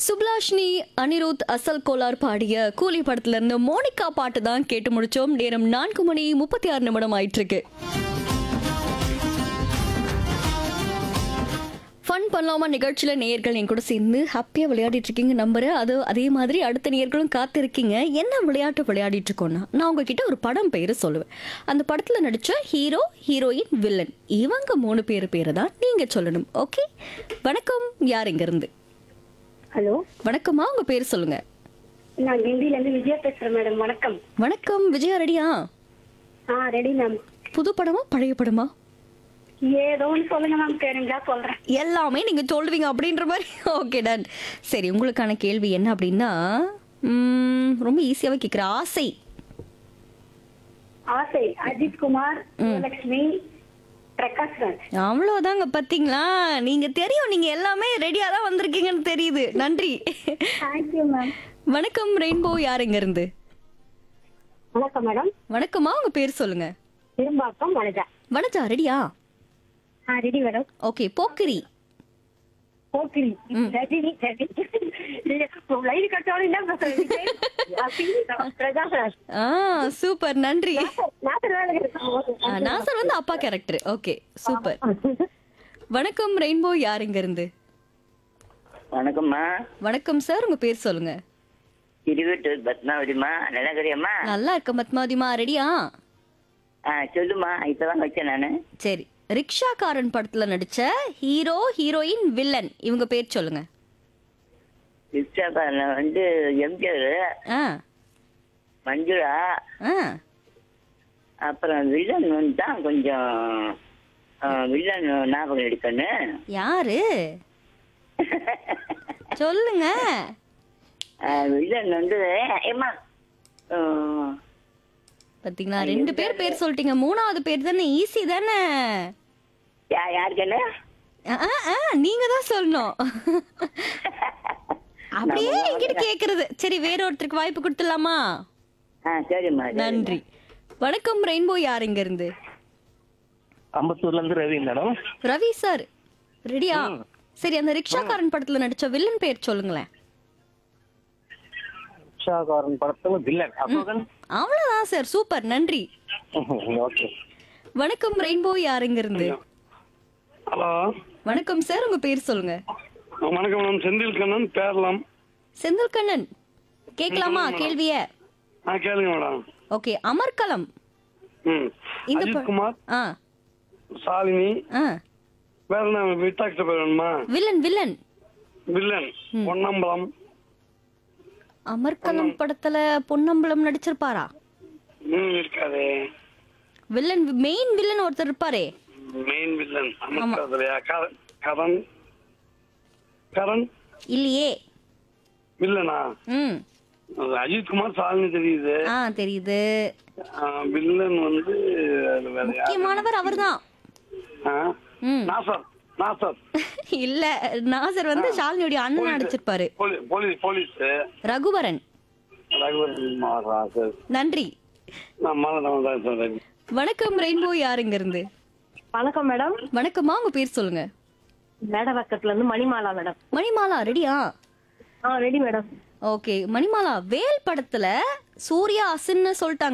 சுப்லாஷ்னி அனிருத் அசல் கோலார் பாடிய கூலி படத்துல இருந்து மோனிகா பாட்டு தான் கேட்டு முடிச்சோம் நேரம் நான்கு மணி முப்பத்தி ஆறு நிமிடம் ஆயிட்டு இருக்கு ஃபன் பண்ணலாமா நிகழ்ச்சியில் நேயர்கள் என் கூட சேர்ந்து ஹாப்பியாக விளையாடிட்டு இருக்கீங்க நம்புறேன் அது அதே மாதிரி அடுத்த நேயர்களும் காத்திருக்கீங்க என்ன விளையாட்டு விளையாடிட்டு இருக்கோம்னா நான் உங்ககிட்ட ஒரு படம் பேர் சொல்லுவேன் அந்த படத்தில் நடித்த ஹீரோ ஹீரோயின் வில்லன் இவங்க மூணு பேர் பேரை தான் நீங்கள் சொல்லணும் ஓகே வணக்கம் யார் இருந்து ஹலோ வணக்கம்மா உங்க பேர் சொல்லுங்க நான் கிண்டில இருந்து விஜயா பேசுறேன் மேடம் வணக்கம் வணக்கம் விஜயா ரெடியா ஆ ரெடி மேம் புது படமா பழைய படமா ஏதோ ஒன்று சொல்லுங்க மேம் தெரிஞ்சா சொல்றேன் எல்லாமே நீங்க சொல்லுவீங்க அப்படின்ற மாதிரி ஓகே டன் சரி உங்களுக்கான கேள்வி என்ன அப்படின்னா ம், ரொம்ப ஈஸியாவே கேட்குற ஆசை ஆசை அஜித் குமார் லட்சுமி பிரகாஷ் ராஜ் அவ்வளோதாங்க பார்த்தீங்களா நீங்க தெரியும் நீங்க எல்லாமே ரெடியா தான் வந்திருக்கீங்கன்னு தெரியுது நன்றி தேங்க்யூ மேம் வணக்கம் ரெயின்போ யார் இங்க இருந்து வணக்கம் மேடம் வணக்கம்மா உங்க பேர் சொல்லுங்க திரும்பாக்கம் வனஜா வனஜா ரெடியா ஆ ready madam okay Pokkiri Pokkiri Rajini line கட்டோட என்ன பேசுறேன் பிரகாஷ் ராஜ் ஆ சூப்பர் நன்றி நாட்டு வேலை ஆ, நாசர் வந்து அப்பா கேரக்டர் ஓகே சூப்பர் வணக்கம் ரெயின்போ யார் இங்க இருந்து வணக்கம்மா வணக்கம் சார் உங்க பேர் சொல்லுங்க திருவட்டூர் பத்மாவதிம்மா நிலகரியம்மா நல்லா இருக்க மத்மாதிமா ரெடியா ஆ சொல்லுமா இப்பதான் வச்சேன் நானு சரி ரிக்ஷாக்காரன் படத்துல நடிச்ச ஹீரோ ஹீரோயின் வில்லன் இவங்க பேர் சொல்லுங்க ரிக்ஷாக்காரன் வந்து எம்ஜிஆர் ஆ மஞ்சுளா ஆ அப்புறம் வில்லன் வந்து தான் கொஞ்சம் ஆ, வில்லன் ஞாபகம் எடுக்கணும் யாரு சொல்லுங்க ஆ, வில்லன் வந்து ஏம்மா ஆ, பாத்தீங்களா ரெண்டு பேர் பேர் சொல்லிட்டீங்க மூணாவது பேர் தானே ஈஸி தானே யா- யாருக்கு என்ன ஆ, ஆ, ஆ, நீங்க தான் சொல்லணும் அப்படியே என்கிட்ட கேக்குறது சரி வேற ஒருத்தருக்கு வாய்ப்பு கொடுத்துடலாமா ஆ சரிம்மா சரி. நன்றி வணக்கம் ரெயின்போ யார் இங்க இருந்து அம்பத்தூர்ல இருந்து ரவி மேடம் ரவி சார் ரெடியா சரி அந்த ரிக்ஷாக்காரன் படத்துல நடிச்ச வில்லன் பேர் சொல்லுங்களேன் உஷாகாரன் படத்துல வில்லன் அசோகன் அவ்வளவுதான் சார் சூப்பர் நன்றி ஓகே வணக்கம் ரெயின்போ யார் இங்க இருந்து ஹலோ வணக்கம் சார் உங்க பேர் சொல்லுங்க வணக்கம் மேடம் செந்தில் கண்ணன் பேரலாம் செந்தில் கண்ணன் கேட்கலாமா கேள்விய ஆ கேளுங்க மேடம் ஓகே அமர்கலம் ம் இந்த அஜித் ப- குமார் ஆ சாலினி ஆ வேற என்ன விட்டாக்ட பேர் வேணுமா villain villain villain Ponnambalam Amarkalam படத்துல பொன்னம்பலம் நடிச்சிருப்பாரா ம் இருக்காதே வில்லன் மெயின் வில்லன் ஒருத்தர் இருப்பாரே மெயின் வில்லன் அமர்க்காதுலையா கரண் கரண் கரண் இல்லையே வில்லனா ம் அது அஜித் குமார் சாலினி தெரியுது ஆ தெரியுது ஆ, வில்லன் வந்து அது வேற யாரு? முக்கியமானவர் அவர்தான் ஆ? ம் நாசர் நாசர் இல்ல நாசர் வந்து ஷாலினியோட அண்ணன் நடிச்சிருப்பாரு police police police Raghuvaran Raghuvaran மாசர் நன்றி நான் மாதம் தான் சொல்றேன் வணக்கம் ரெயின்போ யார் இங்க இருந்து வணக்கம் மேடம் வணக்கம்மா உங்க பேர் சொல்லுங்க மேடவாக்கத்துல இருந்து மணிமாலா மேடம் மணிமாலா ரெடியா ஆ ready madam okay Manimala Vel படத்துல சூர்யா அசின்னு சொல்லிட்டாங்க